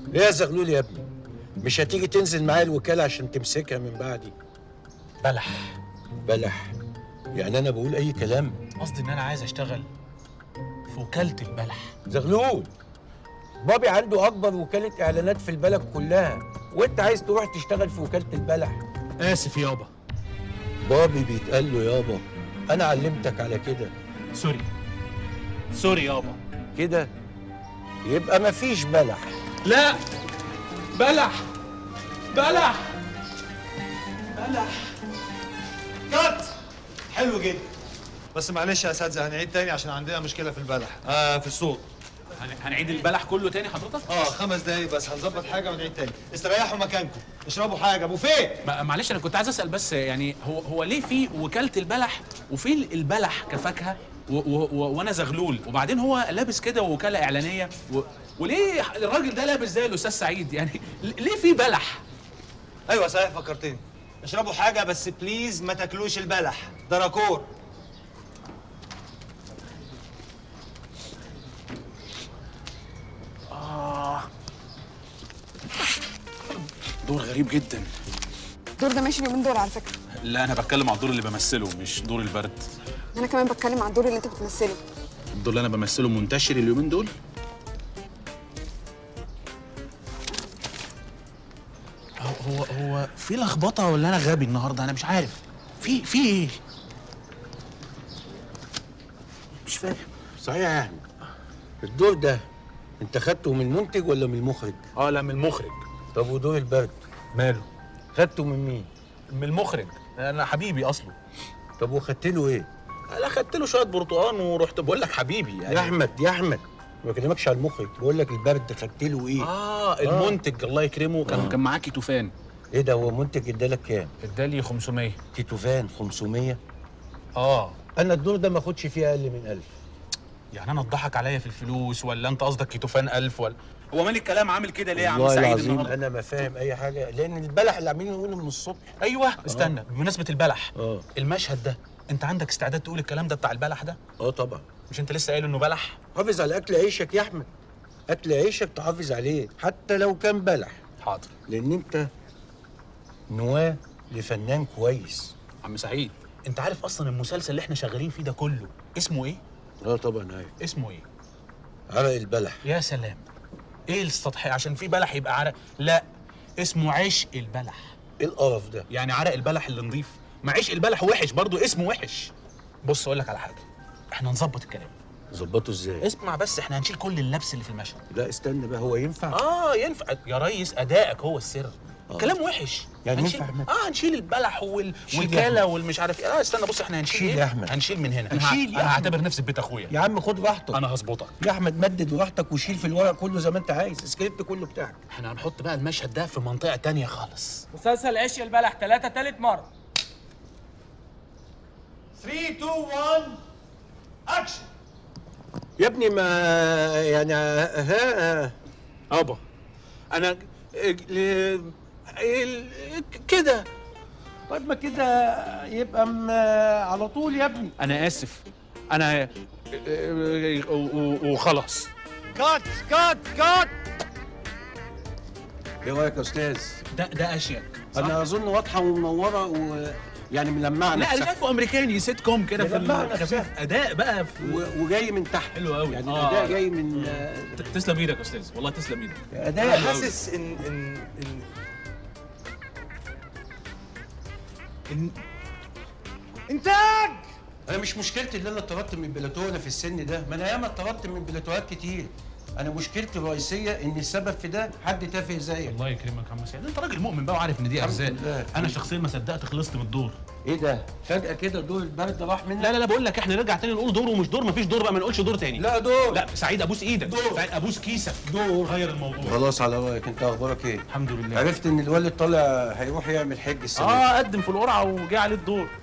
ايه يا زغلول يا ابني مش هتيجي تنزل معايا الوكاله عشان تمسكها من بعدي بلح بلح يعني انا بقول اي كلام قصدي ان انا عايز اشتغل في وكاله البلح زغلول بابي عنده اكبر وكاله اعلانات في البلد كلها وانت عايز تروح تشتغل في وكاله البلح اسف يابا بابي بيتقال له يابا انا علمتك على كده سوري سوري يابا كده يبقى مفيش بلح لا بلح بلح بلح كات حلو جدا بس معلش يا اساتذه هنعيد تاني عشان عندنا مشكله في البلح آه في الصوت هن- هنعيد البلح كله تاني حضرتك اه خمس دقايق بس هنظبط حاجه ونعيد تاني استريحوا مكانكم اشربوا حاجه بوفيه ما- معلش انا كنت عايز اسال بس يعني هو هو ليه في وكاله البلح وفي البلح كفاكهه و و و وانا زغلول وبعدين هو لابس كده وكاله اعلانيه و وليه الراجل ده لابس زي الاستاذ سعيد يعني ليه في بلح ايوه صحيح فكرتني اشربوا حاجه بس بليز ما تاكلوش البلح ده راكور دور غريب جدا الدور ده ماشي اليومين دول على فكره لا انا بتكلم على الدور اللي بمثله مش دور البرد انا كمان بتكلم عن الدور اللي انت بتمثله الدور اللي انا بمثله منتشر اليومين دول هو هو هو في لخبطه ولا انا غبي النهارده انا مش عارف في في ايه مش فاهم صحيح يا احمد الدور ده انت خدته من المنتج ولا من المخرج اه لا من المخرج طب ودور البرد ماله خدته من مين من المخرج انا حبيبي اصله طب وخدت له ايه انا خدت له شويه برتقان ورحت بقول لك حبيبي يعني يا احمد يا احمد ما بكلمكش على المخرج بقول لك البرد خدت له ايه اه المنتج الله يكرمه كان كان معاه كيتوفان ايه ده هو منتج ادالك كام ادالي 500 تيتوفان 500 اه انا الدور ده ما اخدش فيه اقل من 1000 يعني انا اتضحك عليا في الفلوس ولا انت قصدك كيتوفان 1000 ولا هو مال الكلام عامل كده ليه يا عم والله سعيد العظيم النهارده انا ما فاهم اي حاجه لان البلح اللي عاملين يقولوا من الصبح ايوه استنى بمناسبه البلح اه المشهد ده انت عندك استعداد تقول الكلام ده بتاع البلح ده اه طبعا مش انت لسه قايل انه بلح حافظ على اكل عيشك يا احمد اكل عيشك تحافظ عليه حتى لو كان بلح حاضر لان انت نواه لفنان كويس عم سعيد انت عارف اصلا المسلسل اللي احنا شغالين فيه ده كله اسمه ايه اه طبعا عارف اسمه ايه عرق البلح يا سلام ايه السطحيه عشان في بلح يبقى عرق لا اسمه عشق البلح ايه القرف ده يعني عرق البلح اللي نضيف ما عشق البلح وحش برضه اسمه وحش بص اقول لك على حاجه احنا نظبط الكلام ظبطه ازاي اسمع بس احنا هنشيل كل اللبس اللي في المشهد لا استنى بقى هو ينفع اه ينفع يا ريس ادائك هو السر آه. كلام وحش يعني هنشيل... ينفع أحمد؟ اه هنشيل البلح وال... شيل يا والكاله أحمد. والمش عارف ايه لا استنى بص احنا هنشيل شيل ايه يا أحمد. هنشيل من هنا هنشيل انا, يا ه... أنا أحمد. هعتبر نفسي في بيت اخويا يا عم خد راحتك انا هظبطك يا احمد مدد راحتك وشيل في الورق كله زي ما انت عايز السكريبت كله بتاعك احنا هنحط بقى المشهد ده في منطقه تانية خالص مسلسل عشق البلح ثلاثة تالت مرة 3 2 1 اكشن يا ابني ما يعني ها, ها ابا انا ال- ال- كده طيب ما كده يبقى م- على طول يا ابني انا اسف انا و- و- وخلاص كات كات كات ايه رايك يا استاذ ده ده اشيك صح؟ انا اظن واضحه ومنوره ويعني ملمعه لا نفسها شايفه امريكاني سيت كوم كده في ملمعة الخفيف نفسها. اداء بقى في و- وجاي من تحت حلو قوي. يعني آه. الاداء جاي من ت- تسلم ايدك يا استاذ والله تسلم ايدك اداء انا حلو أوي. حاسس ان ان ان ان انتاج انا مش مشكلتي اللي انا اتطردت من بلاتو وانا في السن ده ما انا ياما اتطردت من بلاتوهات كتير انا مشكلتي الرئيسيه ان السبب في ده حد تافه زيك الله يكرمك يا عم سعيد انت راجل مؤمن بقى وعارف ان دي الحمد ارزاق لله. انا شخصيا ما صدقت خلصت من الدور ايه ده فجاه كده دور البرد راح منك لا لا لا بقول لك احنا نرجع تاني نقول دور ومش دور مفيش دور بقى ما نقولش دور تاني لا دور لا سعيد ابوس ايدك دور. سعيد ابوس كيسك دور غير الموضوع خلاص على رايك انت اخبارك ايه الحمد لله عرفت ان الولد طالع هيروح يعمل حج السنه دي. اه قدم في القرعه وجه عليه الدور